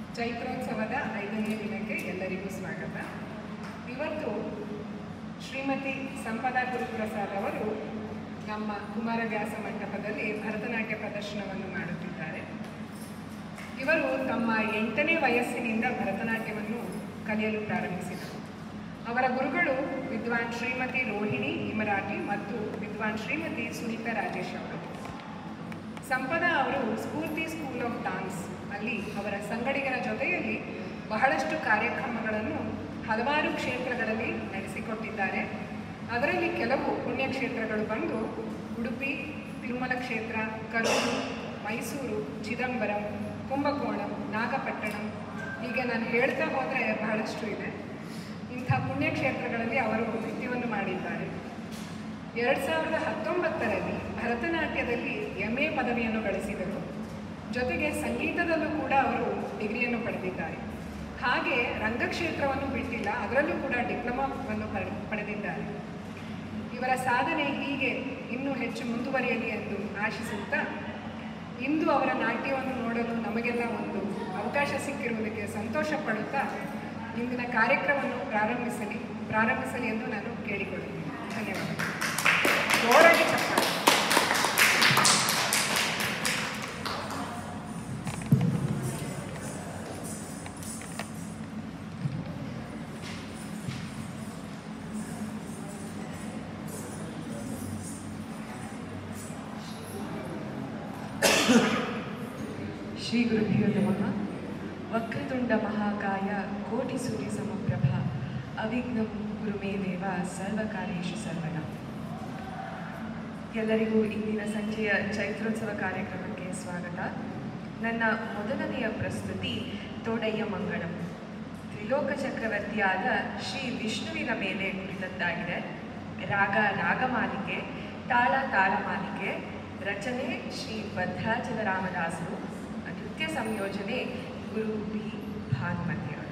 ಚೈತ್ರೋತ್ಸವದ ಐದನೇ ದಿನಕ್ಕೆ ಎಲ್ಲರಿಗೂ ಸ್ವಾಗತ ಇವತ್ತು ಶ್ರೀಮತಿ ಸಂಪದಾ ಗುರುಪ್ರಸಾದ್ ಅವರು ನಮ್ಮ ಕುಮಾರವ್ಯಾಸ ಮಂಟಪದಲ್ಲಿ ಭರತನಾಟ್ಯ ಪ್ರದರ್ಶನವನ್ನು ಮಾಡುತ್ತಿದ್ದಾರೆ ಇವರು ತಮ್ಮ ಎಂಟನೇ ವಯಸ್ಸಿನಿಂದ ಭರತನಾಟ್ಯವನ್ನು ಕಲಿಯಲು ಪ್ರಾರಂಭಿಸಿದರು ಅವರ ಗುರುಗಳು ವಿದ್ವಾನ್ ಶ್ರೀಮತಿ ರೋಹಿಣಿ ಇಮರಾಟಿ ಮತ್ತು ವಿದ್ವಾನ್ ಶ್ರೀಮತಿ ಸುನೀತಾ ರಾಜೇಶ್ ಅವರು ಸಂಪದಾ ಅವರು ಸ್ಫೂರ್ತಿ ಸ್ಕೂಲ್ ಆಫ್ ಡಾನ್ಸ್ ಅಲ್ಲಿ ಅವರ ಸಂಗಡಿಗರ ಜೊತೆಯಲ್ಲಿ ಬಹಳಷ್ಟು ಕಾರ್ಯಕ್ರಮಗಳನ್ನು ಹಲವಾರು ಕ್ಷೇತ್ರಗಳಲ್ಲಿ ನಡೆಸಿಕೊಟ್ಟಿದ್ದಾರೆ ಅದರಲ್ಲಿ ಕೆಲವು ಪುಣ್ಯಕ್ಷೇತ್ರಗಳು ಬಂದು ಉಡುಪಿ ತಿರುಮಲ ಕ್ಷೇತ್ರ ಕರೂರು ಮೈಸೂರು ಚಿದಂಬರಂ ಕುಂಭಕೋಣಂ ನಾಗಪಟ್ಟಣಂ ಹೀಗೆ ನಾನು ಹೇಳ್ತಾ ಹೋದರೆ ಬಹಳಷ್ಟು ಇದೆ ಇಂಥ ಪುಣ್ಯಕ್ಷೇತ್ರಗಳಲ್ಲಿ ಅವರು ನೃತ್ಯವನ್ನು ಮಾಡಿದ್ದಾರೆ ಎರಡು ಸಾವಿರದ ಹತ್ತೊಂಬತ್ತರಲ್ಲಿ ಭರತನಾಟ್ಯದಲ್ಲಿ ಎಂ ಎ ಪದವಿಯನ್ನು ಗಳಿಸಿದರು ಜೊತೆಗೆ ಸಂಗೀತದಲ್ಲೂ ಕೂಡ ಅವರು ಡಿಗ್ರಿಯನ್ನು ಪಡೆದಿದ್ದಾರೆ ಹಾಗೆ ರಂಗಕ್ಷೇತ್ರವನ್ನು ಬಿಟ್ಟಿಲ್ಲ ಅದರಲ್ಲೂ ಕೂಡ ಡಿಪ್ಲೊಮಾವನ್ನು ಪಡೆ ಪಡೆದಿದ್ದಾರೆ ಇವರ ಸಾಧನೆ ಹೀಗೆ ಇನ್ನೂ ಹೆಚ್ಚು ಮುಂದುವರಿಯಲಿ ಎಂದು ಆಶಿಸುತ್ತಾ ಇಂದು ಅವರ ನಾಟ್ಯವನ್ನು ನೋಡಲು ನಮಗೆಲ್ಲ ಒಂದು ಅವಕಾಶ ಸಿಕ್ಕಿರುವುದಕ್ಕೆ ಸಂತೋಷ ಪಡುತ್ತಾ ಇಂದಿನ ಕಾರ್ಯಕ್ರಮವನ್ನು ಪ್ರಾರಂಭಿಸಲಿ ಪ್ರಾರಂಭಿಸಲಿ ಎಂದು ನಾನು ಕೇಳಿಕೊಳ್ಳುತ್ತೇನೆ ಧನ್ಯವಾದಗಳು ಜೋರಾಗಿ ಚಪ್ಪಾಳೆ ಶ್ರೀ ಗುರುಭ್ಯೋ ನಮಃ ವಕ್ರತುಂಡ ಮಹಾಕಾಯ ಕೋಟಿ ಸೂರ್ಯ ಸಮಪ್ರಭ ಅವಿಘ್ನಂ ಗುರುಮೇ ದೇವ ಸರ್ವಕಾರ್ಯೇಷು ಸರ್ವದ ಎಲ್ಲರಿಗೂ ಇಂದಿನ ಸಂಜೆಯ ಚೈತ್ರೋತ್ಸವ ಕಾರ್ಯಕ್ರಮಕ್ಕೆ ಸ್ವಾಗತ ನನ್ನ ಮೊದಲನೆಯ ಪ್ರಸ್ತುತಿ ತೋಡಯ್ಯ ಮಂಗಳಂ ತ್ರಿಲೋಕ ಚಕ್ರವರ್ತಿಯಾದ ಶ್ರೀ ವಿಷ್ಣುವಿನ ಮೇಲೆ ಕುರಿತದ್ದಾಗಿದೆ ರಾಗ ರಾಗಮಾಲಿಕೆ ತಾಳ ತಾಳಮಾಲಿಕೆ ರಚನೆ ಶ್ರೀ ಭದ್ರಾಚಲ ರಾಮದಾಸರು ನೃತ್ಯ ಸಂಯೋಜನೆ ಗುರು ಬಿ ಭಾನುಮತಿ ಅವರು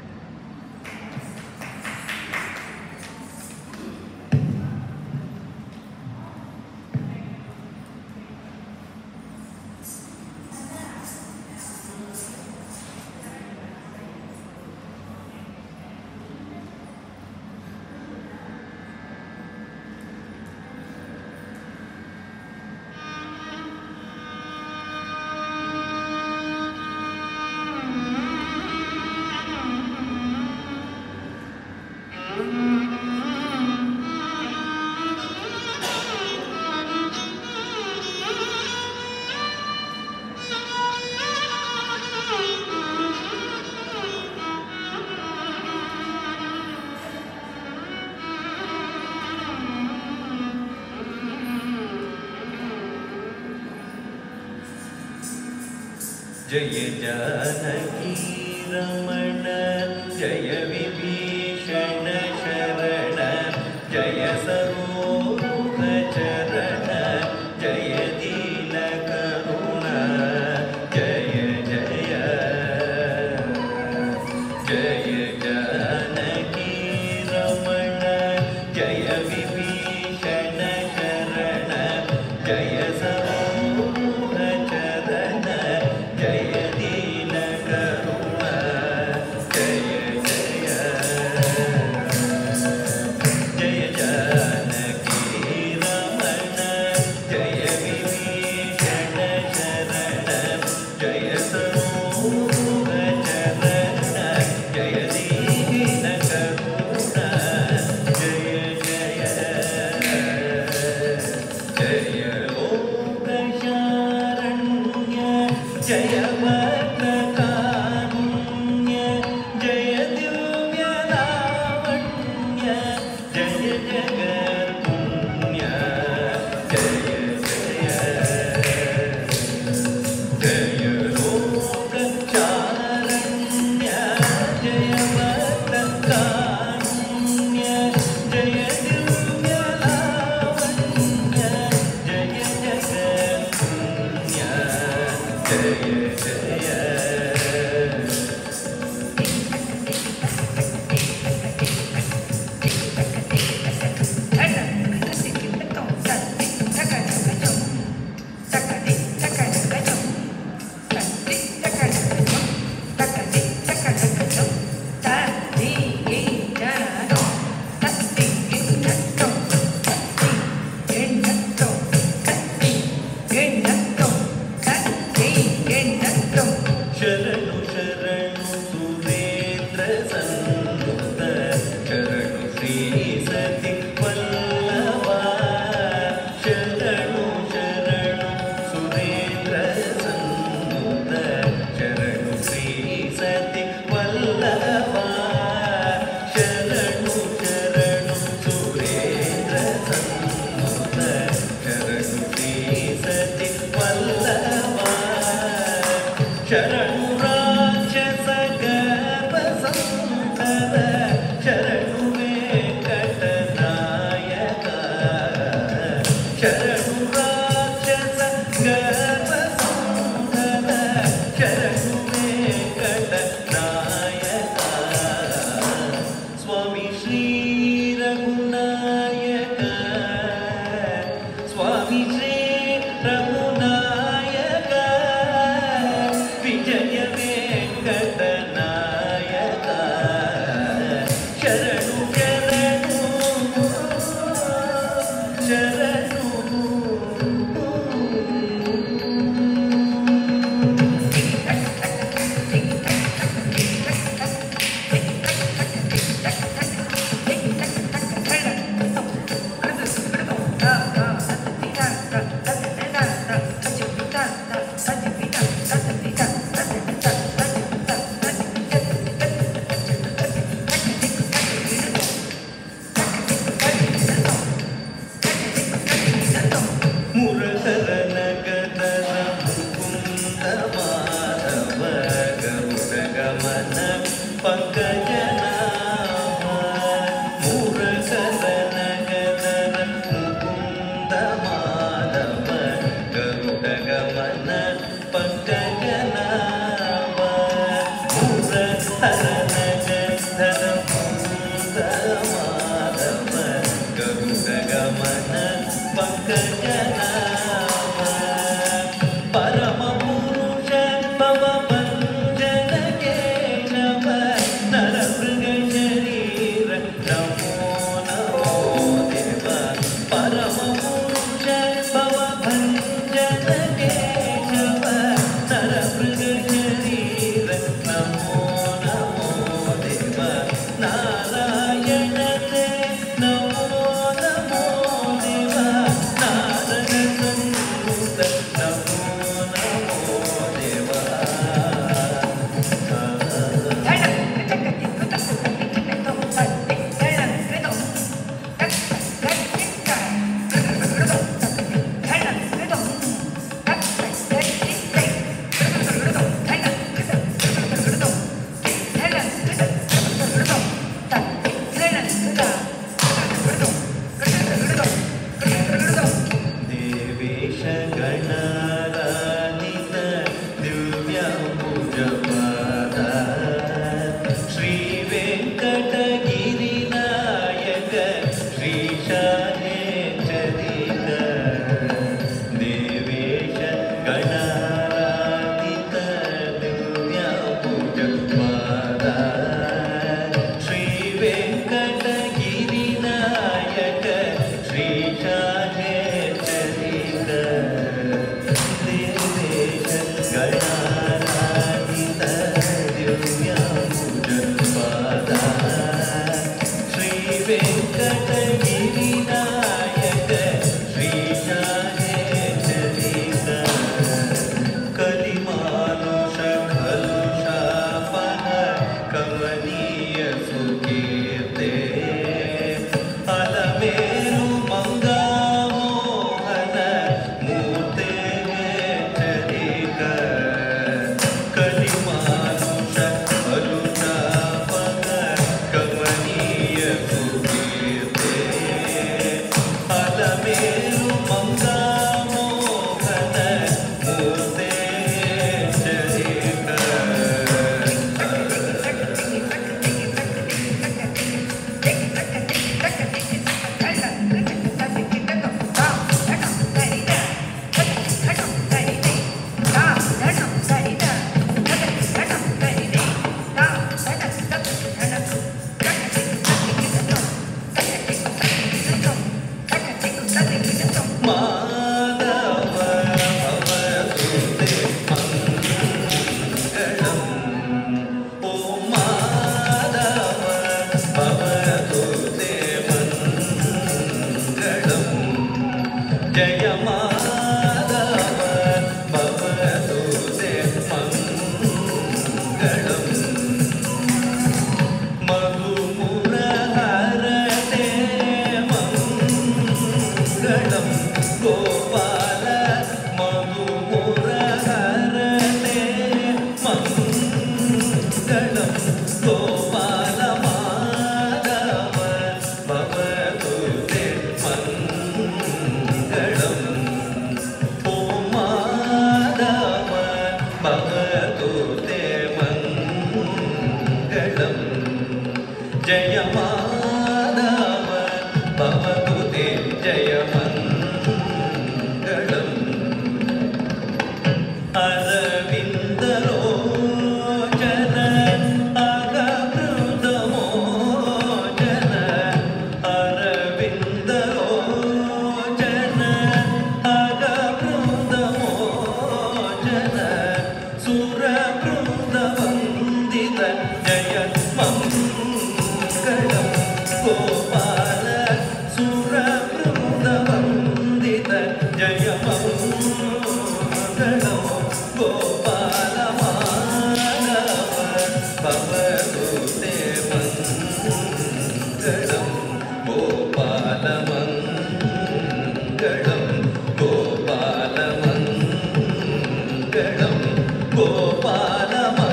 जय जानकी रमण जय विभीषण शरण जय सरोह चरण जय दीन करुण जय जय जय जानकी रमण जय विभीषण शरण जय सरोह चरण जय दीन करुण जय जय जय जानकी रमण जय विभीषण शरण जय सरोह चरण जय दीन करुण जय जय जय लोकशारण्य जय भक्तकारुण्य जय दिव्यलावण्य जय जगत्पुण्य जय जय जय लोकचारण्य जय भक्तकारुण्य जय दिव्यलावण्य जय जगत्पुण्य जय जय ಸ್ವಾಮಿ ಶ್ರೀ ರಘುನಾಯಕ ಸ್ವಾಮಿ ಶ್ರೀ ರಘುನಾಯಕ ವಿಜಯ ವೆಂಕಟನಾಯಕ ಶರಣು ಶರಣು ಮುರಹರ ನಗದರ ಮುಕುಂದ ಮಾಧವ ಗರುಡ ಗಮನ ಪಂಕಜನಾಮ ಮುರಹರ ನಗದರ ಮುಕುಂದ ಮಾಧವ ಗರುಡ ಗಮನ ಪಂಕಜನಾಮ ಮುರಹರ ನಗದರ ಮುಕುಂದ ಮಾಧವ ಗರುಡ ಗಮನ ಪಂಕಜನಾಮ ಪರಮ ಪುರುಷ ಭವ ಭಂಜನ ಕೇಶವ ನರಮೃಗ ಶರೀರ ನಮೋ ನಮೋ ದೇವ ಪರಮ ಪುರುಷ ಭವ ಭಂಜನ ಕೇಶವ ನರಮೃಗ ಶರೀರ ನಮೋ ನಮೋ ದೇವ ನಾರಾಯಣ ತೇ ನಮೋ ನಮೋ ದೇವ ನಾರದ ಸಂಗೂತ ನಮೋ ನಮೋ ದೇವ ದೇವೇಶ ಗಣರಾನಿತ ದಿವ್ಯಾಂಬುಜಪಾದ ಶ್ರೀ ವೆಂಕಟಗಿರಿ ನಾಯಕ ಶ್ರೀಶಾಲೆ ಚರಿತ ದೇವೇಶ ಗಣರಾನಿತ ದಿವ್ಯಾಂಬುಜಪಾದ ಶ್ರೀ ವೆಂಕಟಗಿರಿ ನಾಯಕ ಶ್ರೀಶಾಲೆ ಚರಿತ ದೇವೇಶ ಗಣಾರಾಧಿತ ದಿವ್ಯಾಂಬುಜಪಾದ ಶ್ರೀ ವೆಂಕಟಗಿರಿ ನಾಯಕ ಶ್ರೀಶಾಲೆ ಚರಿತ ಕಲಿಮಾನುಷ ಖಲು ಶಾಪನ ಕಮನೀಯ ಸುಕೀರ್ತೆ ಅಲಮೇರು ಮಂಗಾಮೋಹನ ಮೂರ್ತೆ ಚರಿಕ ಕಲಿಮಾನುಷ ಖಲು ಶಾಪನ ಕಮನೀಯ ಸುಕೀರ್ತೆ ಅಲಮೇರು ಮಂಗಾಮೋಹನ ಮೂರ್ತೆ ಚರಿಕ ಮಾಧವ ಭವಸುತೆ ಮಂಗಳಂ ಓ ಮಾಧವ ಭವಸುತೆ ಮಂಗಳಂ ಜಯ ಮಾಧವ ಭವಸುತೆ ಮಂಗಳಂ ಮಧುಮುರಹರತೆ ಮಂಗಳಂ ಗೋಪಾಲ ಮಧುಮುರಹರತೆ ಮಂಗಳಂ गोपाल माधव भवतु ते मङ्गलम् ॐ माधव भवतु ते मङ्गलम् जय माधव भवतु ते जय मङ्गलम् अरविन्दलोचन अगमृतमोचन अरविन्दलोचन अगमृतमोचन सुरकृतवन्दित जय मङ्गलं गोपाल सुरकृतवन्दित जय मङ्गलं गोपाल मानव भवतु ते मङ्गलं गोपाल मङ्गलं गोपाल मङ्गलं गोपाल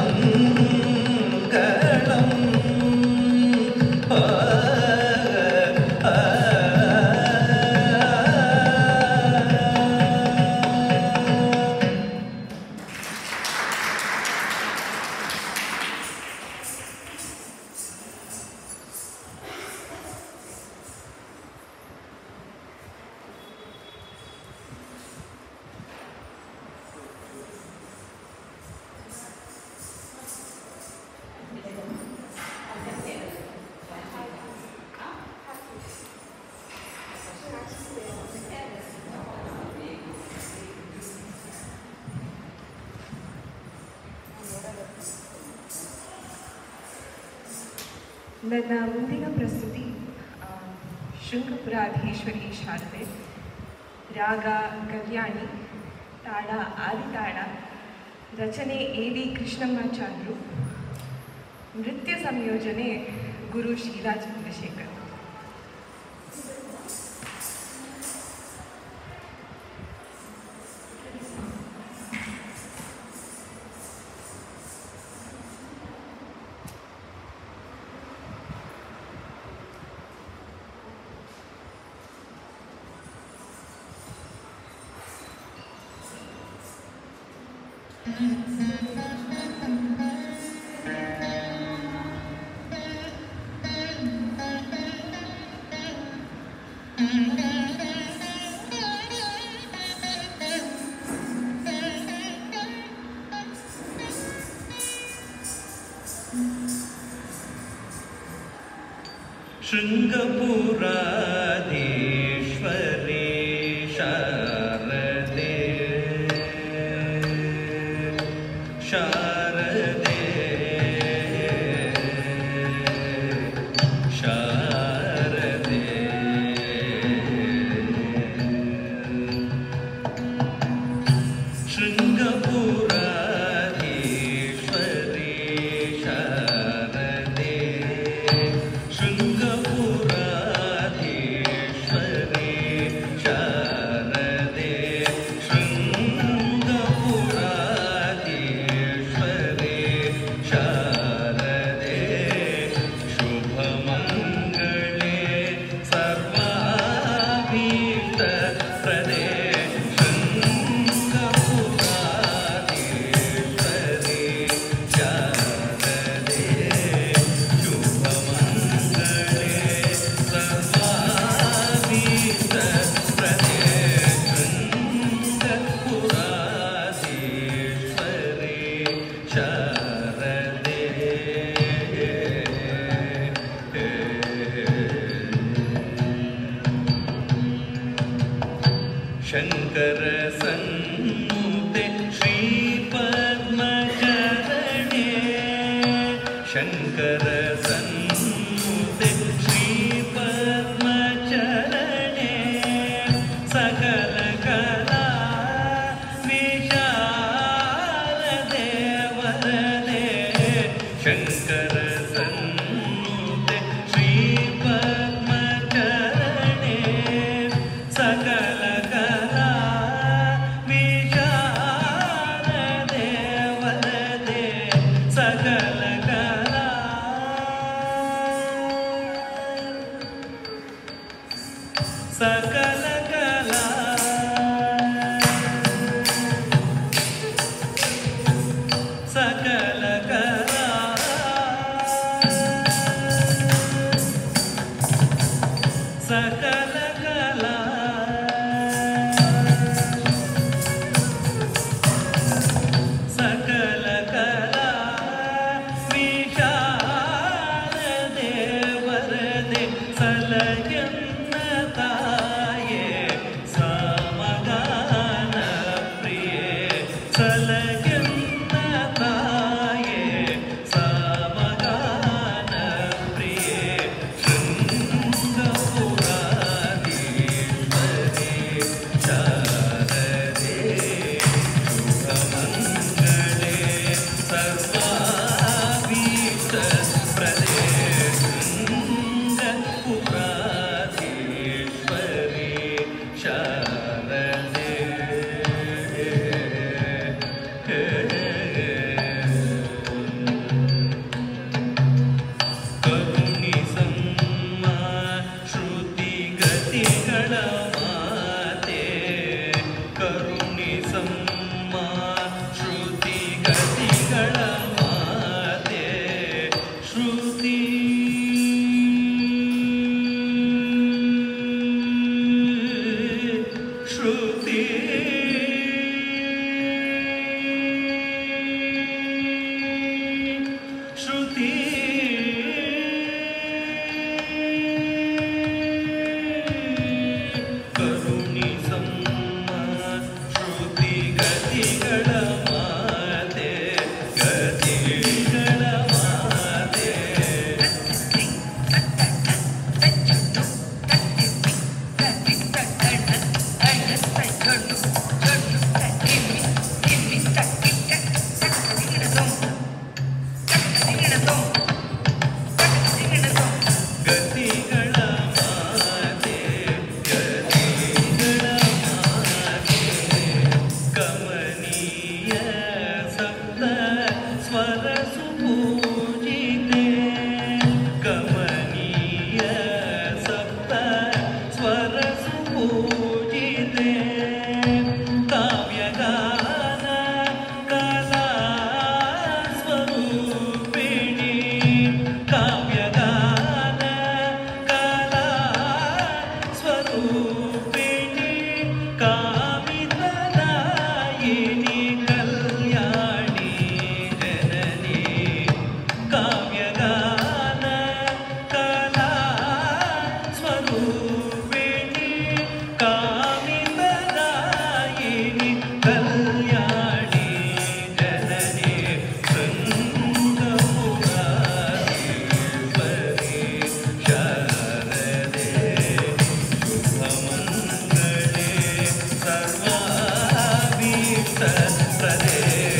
मङ्गलम् आ आ ನನ್ನ ಮುಂದಿನ ಪ್ರಸ್ತುತಿ ಆ, ಶೃಂಗಪುರಾಧೀಶ್ವರಿ ಶಾರದೆ ರಾಗ ಕಲ್ಯಾಣಿ ತಾಳ ಆದಿತಾಳ ರಚನೆ ಎ ವಿ ಕೃಷ್ಣಮ್ಮಾಚಾರ್ಯರು ನೃತ್ಯ ಸಂಯೋಜನೆ ಗುರು ಶೀಲಾ ಚಂದ್ರಶೇಖರ್ शृङ्गपुराधीश्वरी शारदे शारदे शारदे शृङ्गपुराधीश्वरी शारदे शृङ्गपुराधीश्वरी शारदे शृङ्गपुराधीश्वरी शारदे शुभमङ्गले सर्वाभीष्टप्रदे शृङ्गपुराधीश्वरी शारदे शुभमङ्गले सर्वाभीष्टप्रदे शृङ्गपुराधीश्वरी शारदे शङ्कर सन्नुते श्रीपद्मचरणे शङ्कर सन्नुते श्रीपद्मचरणे सकलकला विशालदे वरदे शङ्कर सन्नुते श्रीपद्मचरणे सकलकला विशालदे वरदे सकलकला ಸಕಲ ಕಲಾ ಸಕಲ ಕಲಾ ವಿಶಾಲದೆ ವರದೆ ಸಲಯನ್ನ ತಾಯೇ ಸಮಗಾನ ಪ್ರಿಯೆ ಸಲಯನ್ನ ತಾಯೇ ಸಮಗಾನ ಪ್ರಿಯೆ ಶೃಂಗಪುರಾಧೀಶ್ವರಿ ಶಾರದೆ ಶುಭಮಂಗಳೇ ಸರ್ವಾಭೀಷ್ಟ ಪ್ರದೇ ಶೃಂಗಪುರಾಧೀಶ್ವರಿ ಶಾರದೆ ಕರುಣಿಸಮ್ಮ ಶ್ರುತಿಗತಿಗಳ ಮಾತೆ ಕರುಣಿಸಮ್ಮ ಶ್ರುತಿಗತಿಗಳ ಮಾತೆ ಶ್ರುತಿ ಶ್ರುತಿ ಶ್ರುತಿ ಕರುಣಿಸಮ್ಮ ಶ್ರುತಿ ಗತಿಗಳ ಮಾತೆ ಗತಿಗಳ ಮಾತೆ ಗತಿಗಳ ಮಾತೆ ಗತಿಗಳ ಮಾತೆ ಕಮನೀಯ ಸಪ್ತ ಸ್ವರ ಸುಪೂಜಿತೆ ಕಮನೀಯ ಸಪ್ತ ಸ್ವರ ಸುಪೂಜಿತೆ ಕಾವ್ಯಗಾನ ಕಲಾ ಸ್ವರೂಪಿಣಿ ಕಾವ್ಯಗಾನ ಕಲಾ ಸ್ವರೂಪಿಣಿ ಕಾಮಿತದಾಯಿನಿ ಕಲ್ಯಾಣಿ ಜನನಿ ಕಾವ್ಯಗಾನ ಕಲಾ ಸ್ವರೂಪಿಣಿ ಕಾಮಿತದಾಯಿನಿ ಕಲ್ಯಾಣಿ ಜನನಿ ಶೃಂಗಪುರಾಧೀಶ್ವರಿ ಶಾರದೆ ಶುಭಮಂಗಳೇ ಸರ್ವಾಭೀಷ್ಟ ಪ್ರದೇ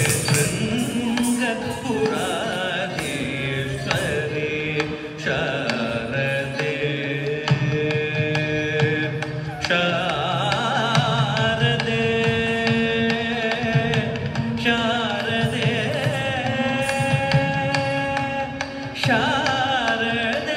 ಶೃಂಗಪುರಾಧೀಶ್ವರಿ ಶಾರದೆ ಶಾರದೆ ಶಾರದೆ ಶಾರದೆ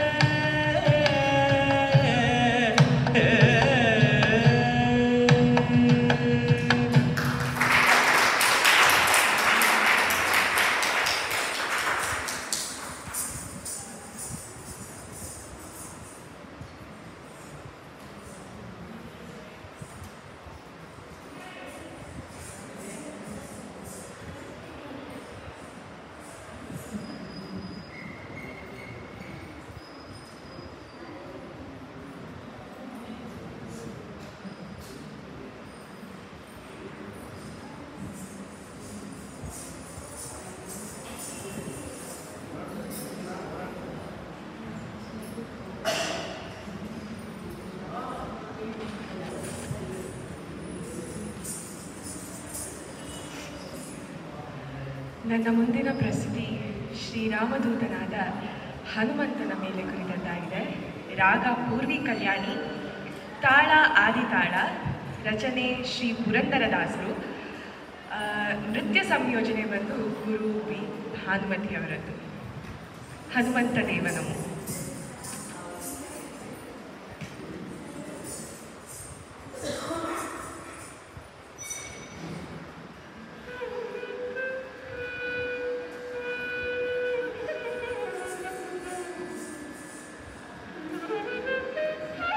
ನನ್ನ ಮುಂದಿನ ಪ್ರಸ್ತುತಿ ಶ್ರೀರಾಮದೂತನಾದ ಹನುಮಂತನ ಮೇಲೆ ಕುರಿತದ್ದಾಗಿದೆ ರಾಗ ಪೂರ್ವಿ ಕಲ್ಯಾಣಿ ತಾಳ ಆದಿತಾಳ ರಚನೆ ಶ್ರೀ ಪುರಂದರದಾಸರು ಆ, ನೃತ್ಯ ಸಂಯೋಜನೆ ಬಂದು ಗುರು ಬಿ ಭಾನುಮತಿಯವರದ್ದು ಹನುಮಂತ ದೇವನವು Thank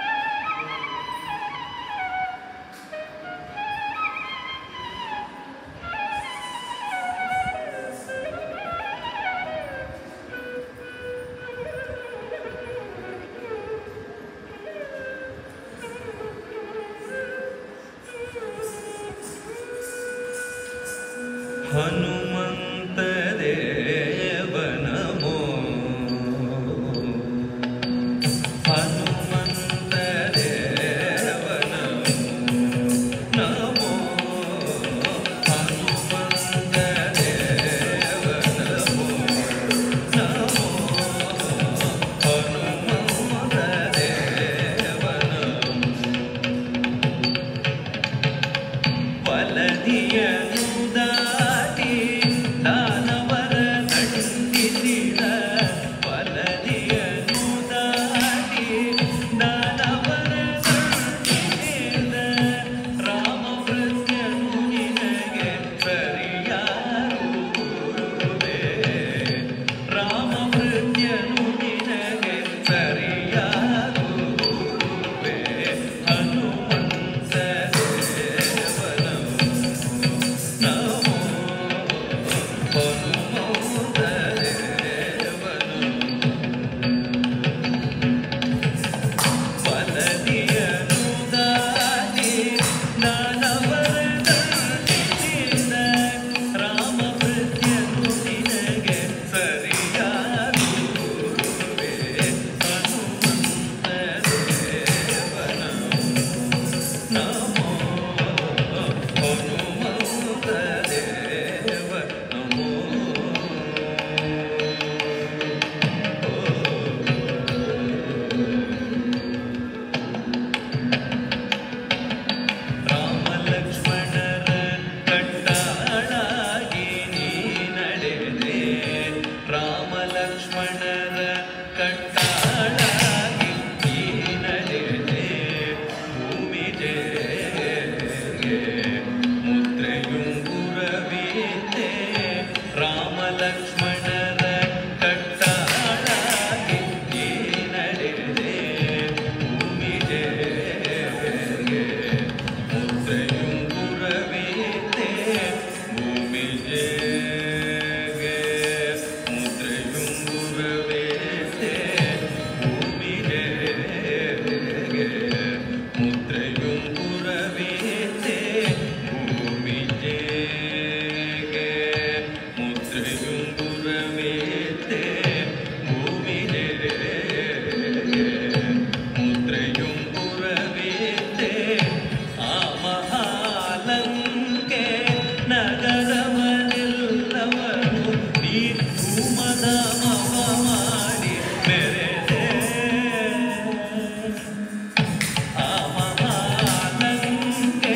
ಲಕ್ಷ್ಮಣರ ಕಟ್ಟಾಳಾಗಿ ನೀ ನಡೆದೆ ಭೂಮಿಗೆ ಮುದ್ರೆಯುಂಗುರವೇತೆ ಭೂಮಿಗೆ ಮುದ್ರೆಯುಂಗುರವೇತೆ ಭೂಮಿಗೆ ಮುದ್ರೆಯುಂಗುರವೇತೆ ಭೂಮಿಗೆ ಮುದ್ರೆಯುಂಗುರವೇತೆ ಭೂಮಿಗೆ ಮುದ್ರೆಯುಂಗುರವೇತೆ ಆ ಮಹಾಲಂಕೆ ನಗರವನೆಲ್ಲವನು ನೀ ಧೂಮದ ಮವ ಮಾಡಿ ಮೆರೆದೆ ಆ ಮಹಾಲಂಕೆ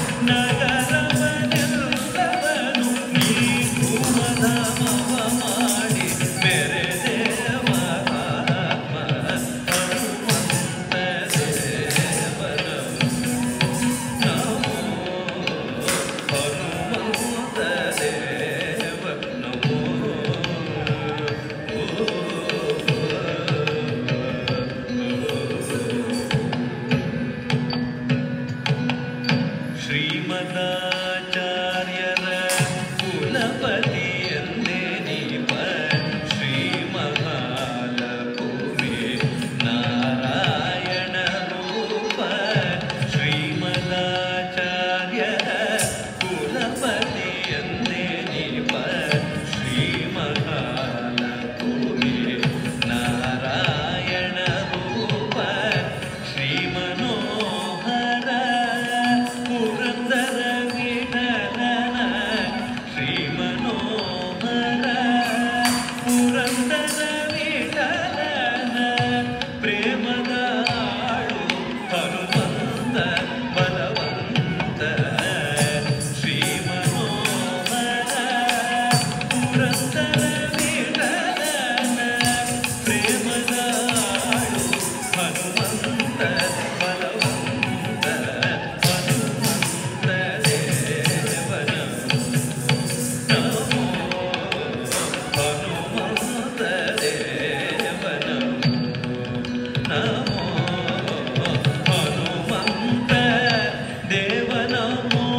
ನಗರವನೆಲ್ಲವನು ನೀ ಧೂಮದ ಮವ ಮಾಡಿ ಮೆರೆದೆ ಮಹಾತ್ಮ ಹನುಮಂತ ದೇವರನು ನಮೋ ಹನುಮಂತ ದೇವ ನಮೋ ಶ್ರೀಮದಾಚಾರ್ಯರ ಕುಲಪತಿ ಎಂದೇ ನೀಪ ಶ್ರೀ ಮಹಾಲಭೂಮಿ ನಾರಾಯಣ ರೂಪ ಶ್ರೀಮದಾಚಾರ್ಯರ ಕುಲಪತಿ ಎಂದೇ ನೀಪ ಶ್ರೀ ಮಹಾಲಭೂಮಿ ನಾರಾಯಣ ರೂಪ ಶ್ರೀ ಮನೋಹರ ಪುರಂದರ ವಿಠಲನ ಶ್ರೀ ಮನೋಹರ ಪುರಂದರ ವಿಠಲನ ಪ್ರೇಮದಾಳು ಹನುಮಂತ ಬಲವಂತ ಶ್ರೀ ಮನೋಹರ ಪುರಂದರ ವಿಠಲನ ಪ್ರೇಮದಾಳು ಹನುಮಂತ ಬಲವಂತ ಹನುಮಂತ ದೇವನ ನಮೋ ಹನುಮಂತ ದೇವನ ನಮೋ ಹನುಮಂತ ದೇವನಮೋ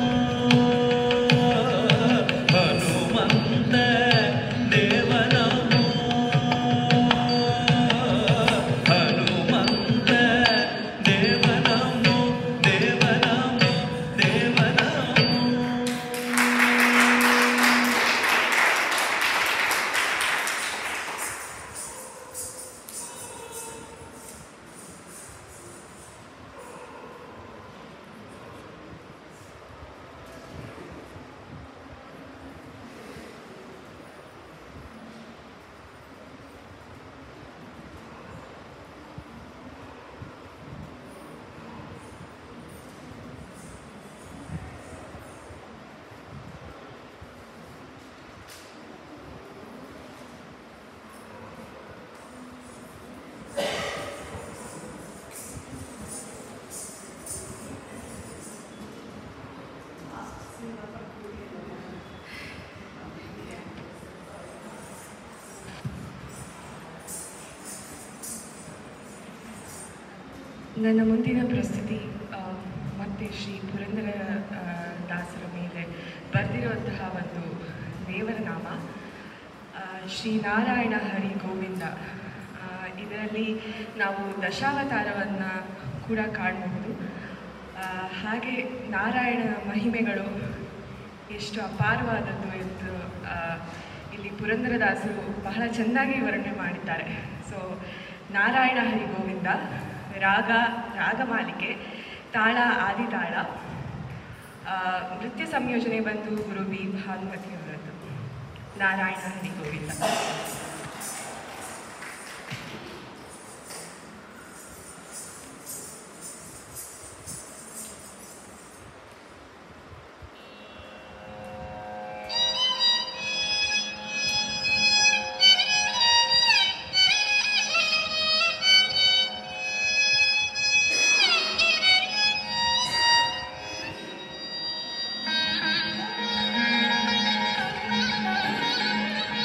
ಹನುಮಂತ ದೇವನಮೋ ಹನುಮಂತ ದೇವನಮೋ ದೇವನಮೋ ದೇವನಮೋ ನನ್ನ ಮುಂದಿನ ಪ್ರಸ್ತುತಿ ಆ, ಮತ್ತೆ ಶ್ರೀ ಪುರಂದರ ಆ, ದಾಸರ ಮೇಲೆ ಬರೆದಿರುವಂತಹ ಒಂದು ದೇವರ ನಾಮ ಆ, ಶ್ರೀ ನಾರಾಯಣ ಹರಿ ಗೋವಿಂದ ಆ, ಇದರಲ್ಲಿ ನಾವು ದಶಾವತಾರವನ್ನು ಕೂಡ ಕಾಣಬಹುದು ಆ, ಹಾಗೆ ನಾರಾಯಣನ ಮಹಿಮೆಗಳು ಎಷ್ಟು ಅಪಾರವಾದದ್ದು ಎಂದು ಆ, ಇಲ್ಲಿ ಪುರಂದರದಾಸರು ಬಹಳ ಚೆನ್ನಾಗಿ ವರ್ಣನೆ ಮಾಡಿದ್ದಾರೆ ಸೊ ನಾರಾಯಣ ಹರಿ ಗೋವಿಂದ ರಾಗ ರಾಗಮಾಲಿಕೆ ತಾಳ ಆದಿತಾಳ ಆ, ನೃತ್ಯ ಸಂಯೋಜನೆ ಬಂದು ಗುರು ಬಿ ಭಾನುಮತಿಯವರದ್ದು ನಾರಾಯಣ ಹರಿ ಗೋವಿಂದ Thank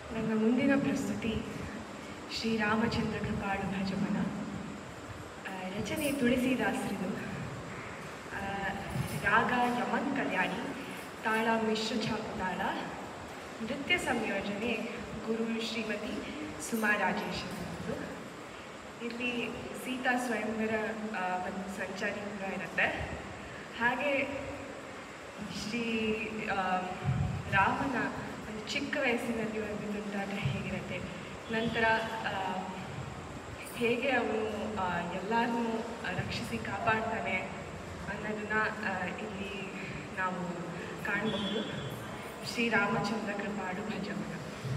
ನನ್ನ ಮುಂದಿನ ಪ್ರಸ್ತುತಿ ಶ್ರೀರಾಮಚಂದ್ರ ಕೃಪಾಳು ಭಜಮನ ಆ, ರಚನೆ ತುಳಸಿದಾಸರಿದು ಆ, ರಾಗ ಯಮನ್ ಕಲ್ಯಾಣಿ ತಾಳ ಮಿಶ್ರ ಛಾಪು ತಾಳ ನೃತ್ಯ ಸಂಯೋಜನೆ ಗುರು ಶ್ರೀಮತಿ ಸುಮಾ ರಾಜೇಶ್ ಅವರದ್ದು ಇಲ್ಲಿ ಸೀತಾ ಸ್ವಯಂವರ ಆ, ಒಂದು ಸಂಚಾರಿ ಕೂಡ ಇರುತ್ತೆ ಹಾಗೆ ಶ್ರೀ ಆ, ರಾಮನ ಒಂದು ಚಿಕ್ಕ ವಯಸ್ಸಿನಲ್ಲಿ ಒಂದು ತುಂಟಾಟ ಹೇಗಿರುತ್ತೆ ನಂತರ ಆ, ಹೇಗೆ ಅವನು ಎಲ್ಲರನ್ನೂ ರಕ್ಷಿಸಿ ಕಾಪಾಡ್ತಾನೆ ಅನ್ನೋದನ್ನ ಆ, ಇಲ್ಲಿ ನಾವು ಕಾಣಬಹುದು ಶ್ರೀರಾಮಚಂದ್ರ ಕೃಪಾಡು ಭಜಮನ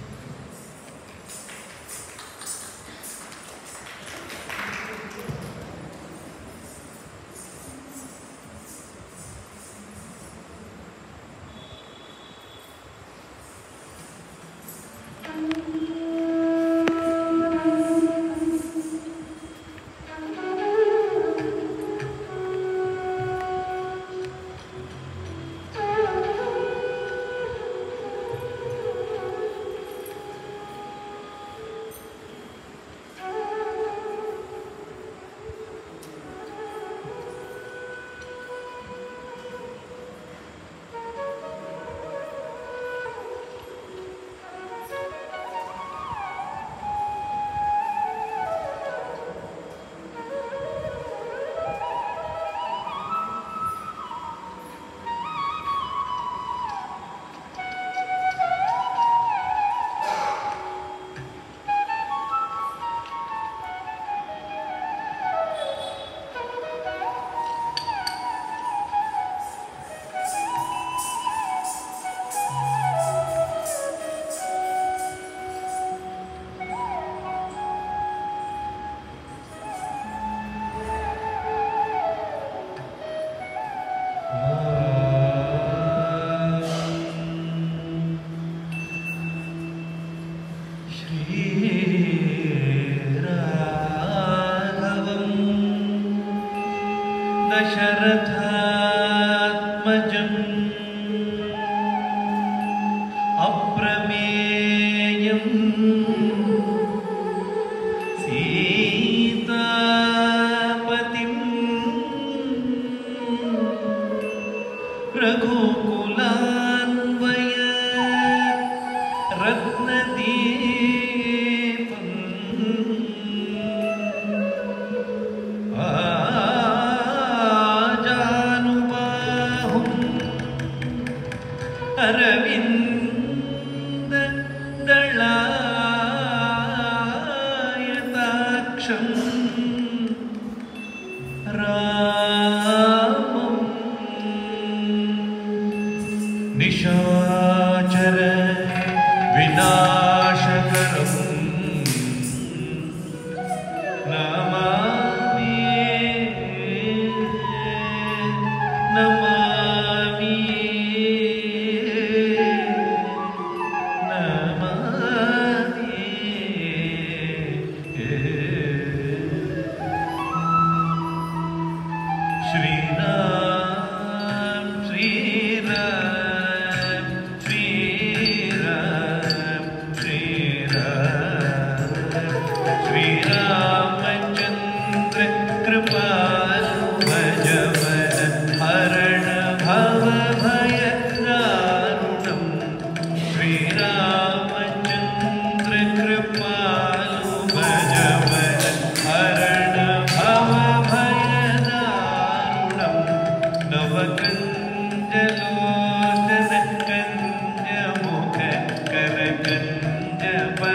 श्रीराघवम् दशरथात्मजम् अप्रमेयम् सीतापतिम् रघुकुलान्वय रत्नदीपम् आजानुबाहुम् अरविन्द दलायताक्षम् रामम् निशाचर विनाशकरम् नमामि नमामि नमामि श्रीराम श्रीराम श्रीराम श्रीराम श्रीरामचन्द्र कृपालु भजवन हरण भव भय दारुणम् श्रीरामचन्द्र कृपालु भजवन हरण भव भय दारुणम् नवकञ्जलोचन कञ्जमुख करकञ्ज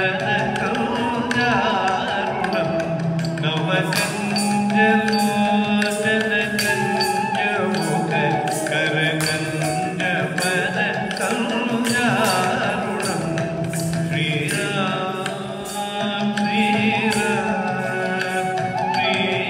पदकौदारुणम् नवकञ्जलोचन कञ्जमुख करकञ्ज पदकौदारुणम् श्रीराम श्रीराम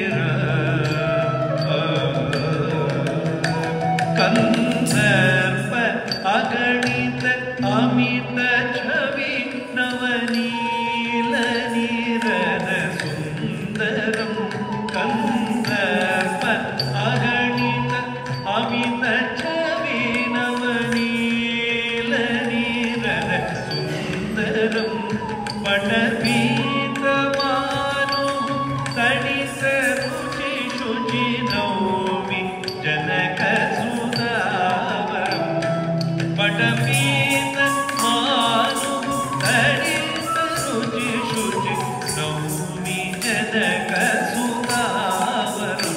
श्रीराम कन्दर्प अगणित अमित छवि नवनील नीरद सुन्दरं कन्दर्प अगणित अमित छवि नवनील नीरद सुन्दर ಪಟಪೀತಮಾನು ತಣಿತ ರುಚಿ ಶುಚಿ ನೌಮಿ ಜನಕ ಸುಧಾವರಂ ಪಟಪೀತ ಮಾನು ತಣಿತ ರುಚಿ ಶುಚಿ ನೌಮಿ ಜನಕ ಸುಧಾವರಂ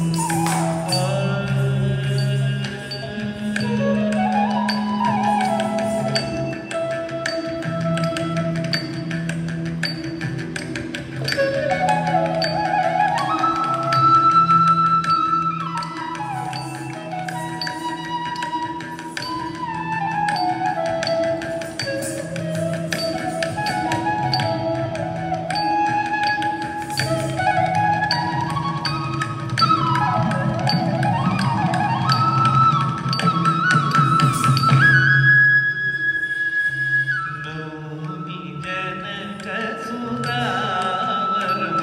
ನೌಮಿ ಜನಕ ಸುಧಾವರಂ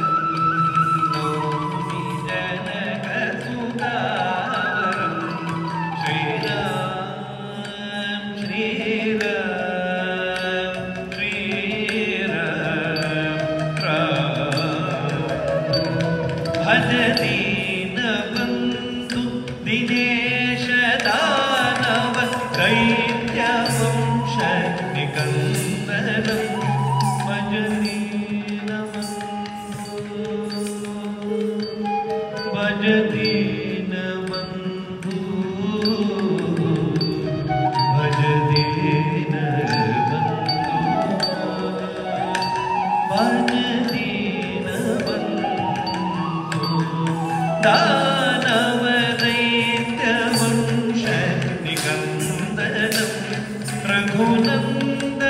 ನೌಮಿ ಜನಕ ಸುಧಾವರಂ ಶ್ರೀರಾಮ್ ಶ್ರೀರಾಮ್ ಶ್ರೀರಾಮ್ ರಾಮ್ ಭಜ ದೀನಬಂಧು ದಿನೇಶ ದಾನವ ದೈತ್ಯ ವಂಶ ನಿಕಂದನಂ ಭಜ ದೀನಬಂಧು ಭಜ ದೀನಬಂಧು ಭಜ ದೀನಬಂಧು ಭಜ ದೀನಬಂಧು दानवदैत्यवंश निकन्दनं रघुनन्द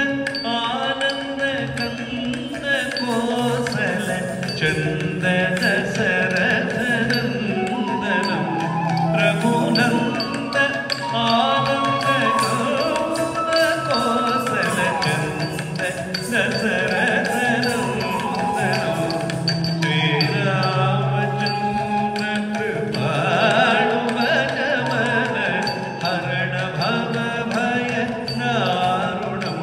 आनन्दकन्द कोसल चन्द दशरथनन्दनं रघुनन्द आनन्दकन्द कोसल चन्द दशरथनन्दनं ಶ್ರೀರಾಮಚಂದ್ರ ಕೃಪಾಳು ಭಜಮನ ಹರಣ ಭವ ಭಯ ನಾರುಣಂ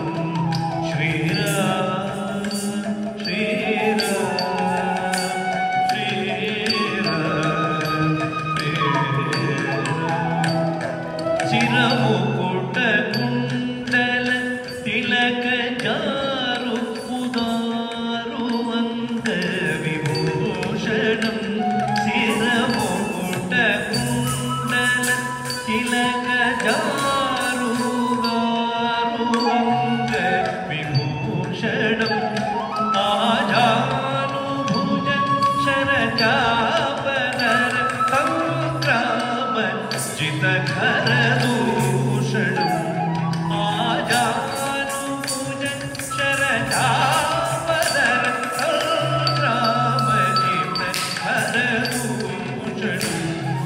ಶ್ರೀರಾಮ ಶ್ರೀರಾಮ ಶ್ರೀರಾಮ ಚಿರಮುಕುಟ ಕುಂಡಲ ತಿಲಕ ಜಾರು ಉದಾರು ಅಂಗ ವಿಭೂಷಣಂ ಚಿರಮುಕುಟ ಕುಂಡಲ ತಿಲಕ ಜಾರು ಉದಾರು ಅಂಗ ವಿಭೂಷಣಂ ಆಜಾನುಭುಜ ಶರಚಾಪನರ ಸಂಕ್ರಾಮ ಜಿತಖರ ದೂಷಣಂ ಆಜಾನುಭುಜ ಶರಚಾಪನರ ಸಂಕ್ರಾಮ ಜಿತಖರ ದೂಷಣಂ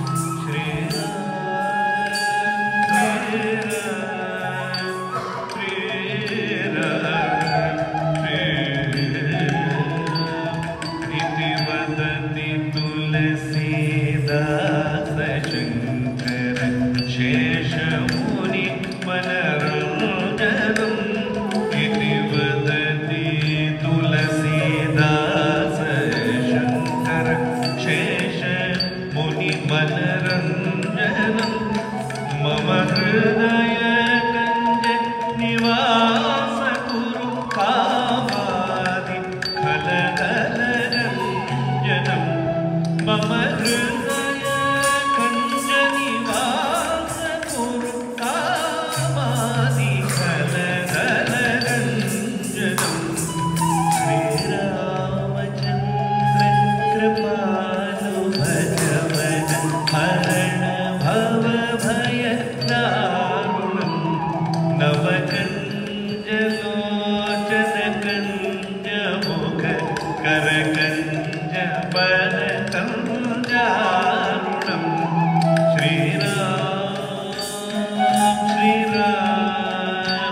वदति तुलसीदास शङ्कर शेषमुनि मनरञ्जनम् इति वदति तुलसीदास शङ्कर शेष मुनि मनरञ्जनम् मम हृदय कञ्ज निवास कुरु कामादि खलदलरञ्जनम् मम हृदय कञ्ज निवास कुरु कामादि खलदलरञ्जनम् श्रीरामचन्द्र कृपालु भजवन हरण भव भय दारुणं नवकञ्जलोचन कञ्ज मुख करकञ्ज परकञ्जारुणं श्रीराम श्रीराम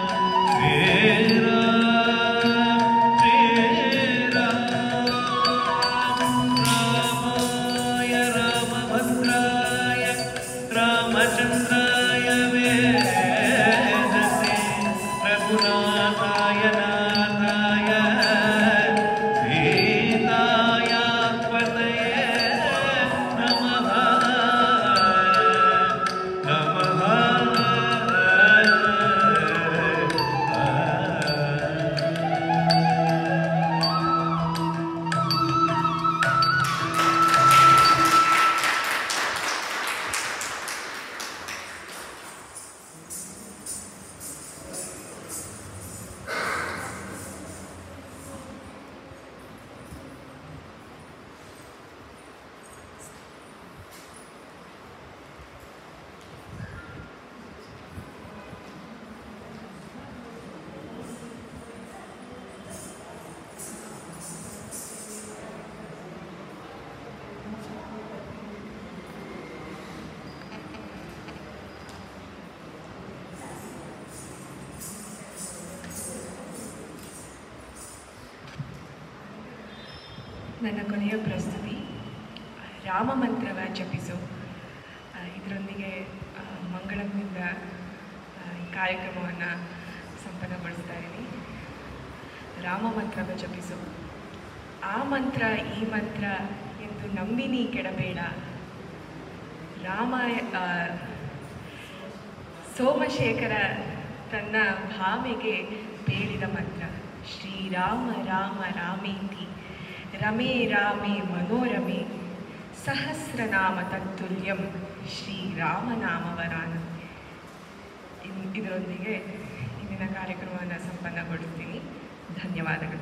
श्रीराम रामाय रामभद्राय रामचन्द्राय वेदसे ನನ್ನ ಕೊನೆಯ ಪ್ರಸ್ತುತಿ ರಾಮ ಮಂತ್ರವ ಜಪಿಸು ಆ, ಇದರೊಂದಿಗೆ ಆ, ಮಂಗಳದಿಂದ ಆ, ಈ ಕಾರ್ಯಕ್ರಮವನ್ನು ಸಂಪನ್ನಗೊಳಿಸ್ತಾ ಇದ್ದೀನಿ ರಾಮ ಮಂತ್ರವ ಜಪಿಸು ಆ ಮಂತ್ರ ಈ ಮಂತ್ರ ಎಂದು ನಂಬಿ ನೀ ಕೆಡಬೇಡ ರಾಮ ಆ, ಸೋಮಶೇಖರ ತನ್ನ ಭಾಮೆಗೆ ಬೇಡಿದ ಮಂತ್ರ ಶ್ರೀರಾಮ ರಾಮ ರಾಮೇತಿ ರಮೇ ರಾಮೇ ಮನೋರಮೆ ಸಹಸ್ರನಾಮ ತತ್ತುಲ್ಯಂ ಶ್ರೀರಾಮನಾಮವರಾನ ಇನ್- ಇದರೊಂದಿಗೆ ಇಂದಿನ ಕಾರ್ಯಕ್ರಮವನ್ನು ಸಂಪನ್ನಗೊಳಿಸ್ತೀನಿ ಧನ್ಯವಾದಗಳು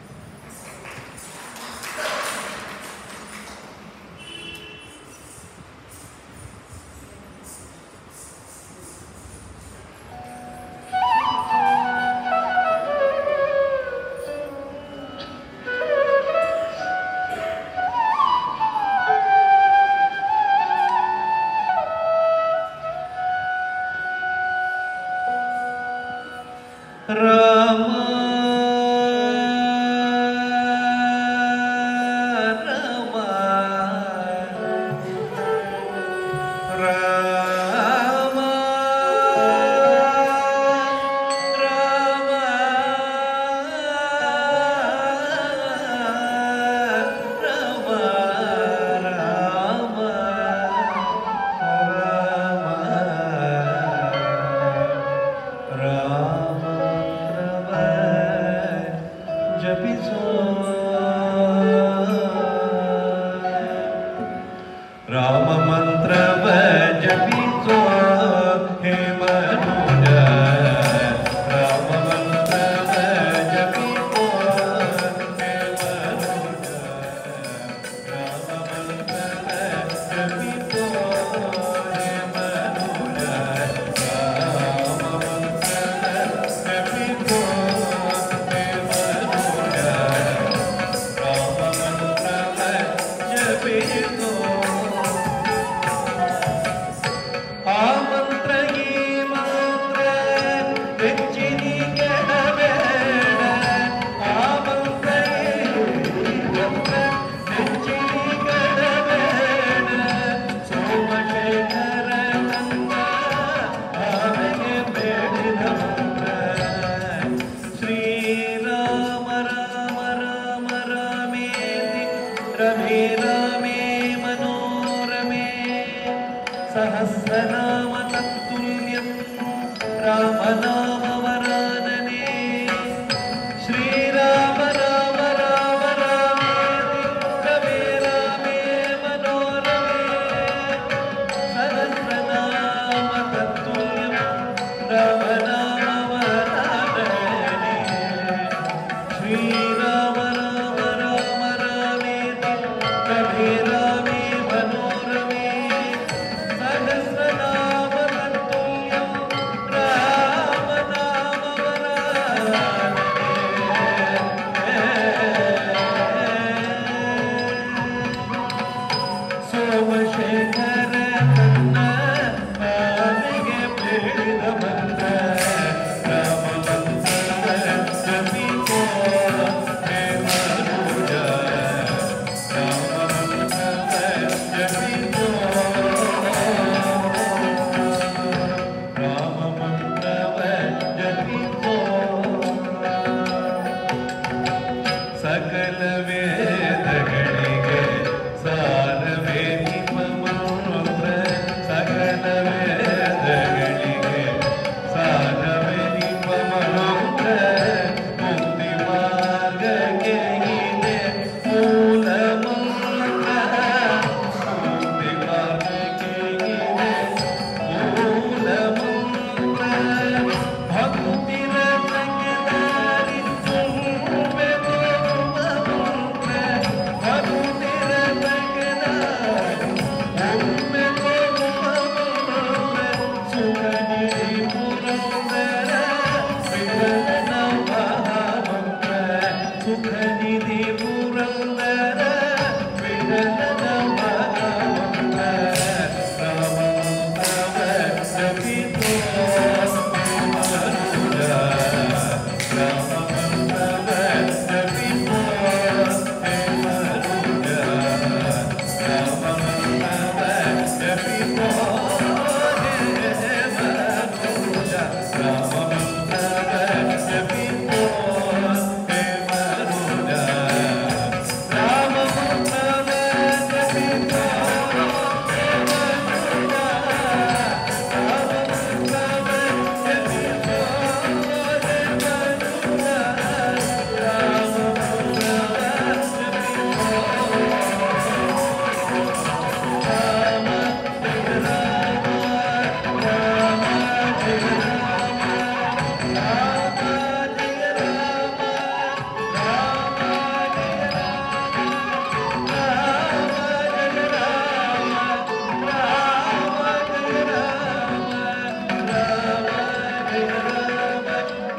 ರಾಮ ರಾಮ ರಾಮ ರಾಮ ರಾಮ ರಾಮ ರಾಮ ರಾಮ ಜಪಿಸೋ ರಾಮ ಮಂತ್ರವ ಜಪಿಸೋ ಹೇ ಮನುಜ ರಾಮ ಮಂತ್ರವ ಜಪಿಸೋ ಹೇ ಮನುಜ ರಾಮ ಮಂತ್ರವ ಜಪಿಸೋ ಹೇ ಮನುಜ ರಾಮ ಮಂತ್ರವ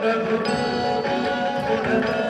ಪ್ರಭು ರಾಮ ಗುಣದ